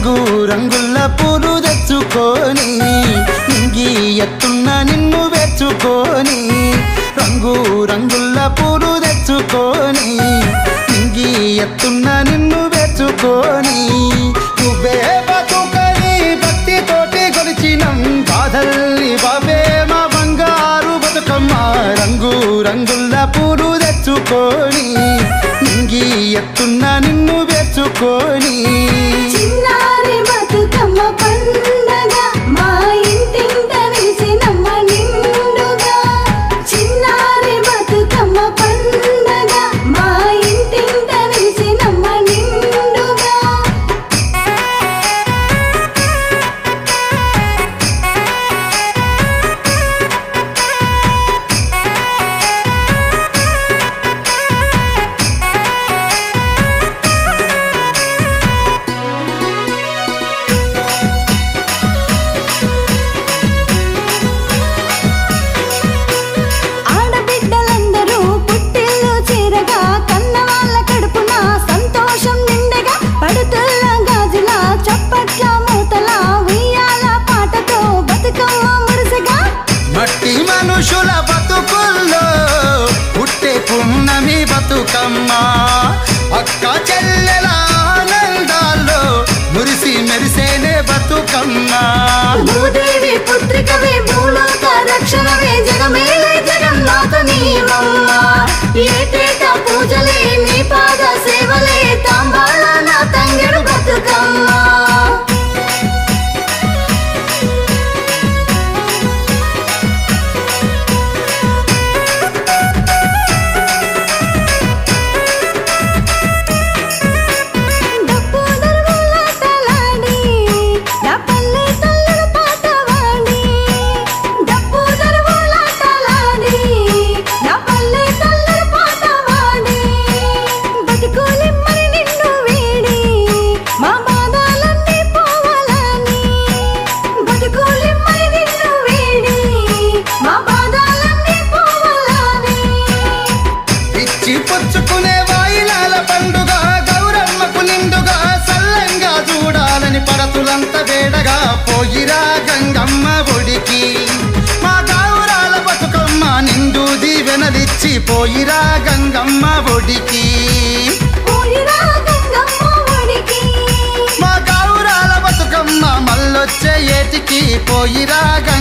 రంగు రంగుల పూలు తెచ్చుకొని ఇంగి ఎత్తున్న నిన్ను వెచ్చుకొని రంగు రంగుల పూలు తెచ్చుకొని ఇంగి ఎత్తున్న నిన్ను వెచ్చుకొని నువ్వే బతుకని భక్తి తోటి కొలిచినం బాధల్ని బాబే మా బంగారు బతుకమ్మ రంగు రంగుల పూలు తెచ్చుకొని ఇంగి ఎత్తున్న నిన్ను వెచ్చుకొని చిన్నారి బతుకమ్మ పండగ మా ఇంటింట వెలిసినమ్మ నిండుగా చిన్నారి బతుకమ్మ పండగ మా ఇంటింట వెలిసినమ్మ నిండుగా ఆడబిడ్డలందరూ పుట్టిల్లు చేరగా కన్న వాళ్ళ కడుపున సంతోషం నిండగా పడుతుల్ల గాజుల చప్పట్ల మూతల ఉయ్యాల పాటతో బతుకమ్మ మురిసగా మట్టి మనుషుల బతుకుల్లో పుట్టే పున్నమి బతుకమ్మ అక్క చెల్లెల ఆనందాల్లో మురిసి మెరిసేనే బతుకమ్మ భూదేవి పుత్రికవే భూలోక రక్షణవే జగమేలే జగన్నాథ నీవమ్మ ఏటేటా పూజలే నీ పాద సేవలే తాంబాల నా తంగెడు బతుకమ్మ డప్పు దరువులాటలాడి, డప్పల్లే తల్లుల పాట వాడి. డప్పు దరువులాటలాడి, డప్పల్లే తల్లుల పాట వాడి. బతుకులిమ్మని నిన్ను వీడి, మా బాధలన్నీ పోవాలని. బతుకులిమ్మని నిన్ను వీడి, మా బాధలన్నీ పోవాలని. ఇచ్చి పుచ్చుకునే వాయినాల పండుగ గౌరమ్మకు నిండుగా సల్లంగా చూడాలని పడతులంత వేడగా పోయిరా గంగమ్మ ఒడికి మా గౌరాల బతుకమ్మ నిండు దీవెనలిచ్చి పోయిరా గంగమ్మ ఒడికి పోయిరా గంగమ్మ ఒడికి మా గౌరాల బతుకమ్మ మల్లొచ్చే ఏటికి పోయిరా